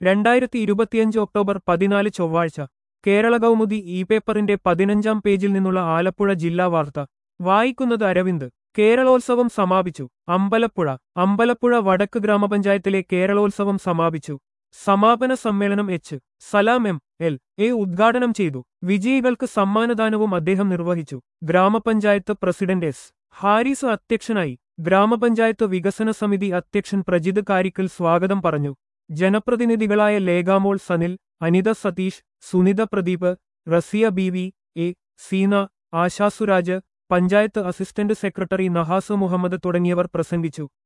രണ്ടായിരത്തി ഇരുപത്തിയഞ്ച് ഒക്ടോബർ പതിനാല് ചൊവ്വാഴ്ച കേരള കൗമുദി ഇ പേപ്പറിന്റെ പതിനഞ്ചാം പേജിൽ നിന്നുള്ള ആലപ്പുഴ ജില്ലാ വാർത്ത വായിക്കുന്നത് അരവിന്ദ് കേരളോത്സവം സമാപിച്ചു അമ്പലപ്പുഴ അമ്പലപ്പുഴ വടക്ക് ഗ്രാമപഞ്ചായത്തിലെ കേരളോത്സവം സമാപിച്ചു സമാപന സമ്മേളനം H Salam M L A ഉദ്ഘാടനം ചെയ്തു വിജയികൾക്ക് സമ്മാനദാനവും അദ്ദേഹം നിർവഹിച്ചു ഗ്രാമപഞ്ചായത്ത് പ്രസിഡന്റ് എസ് ഹാരിസ് അധ്യക്ഷനായി ഗ്രാമപഞ്ചായത്ത് വികസന സമിതി അധ്യക്ഷൻ പ്രജിത് കാരിക്കൽ സ്വാഗതം പറഞ്ഞു ജനപ്രതിനിധികളായ Lekhamol Sanil Anitha Satheesh Sunitha Pradeep Raziya B V A Seena Asha Suraj panchayat assistant secretary Nahas Muhammad തുടങ്ങിയവർ പ്രസംഗിച്ചു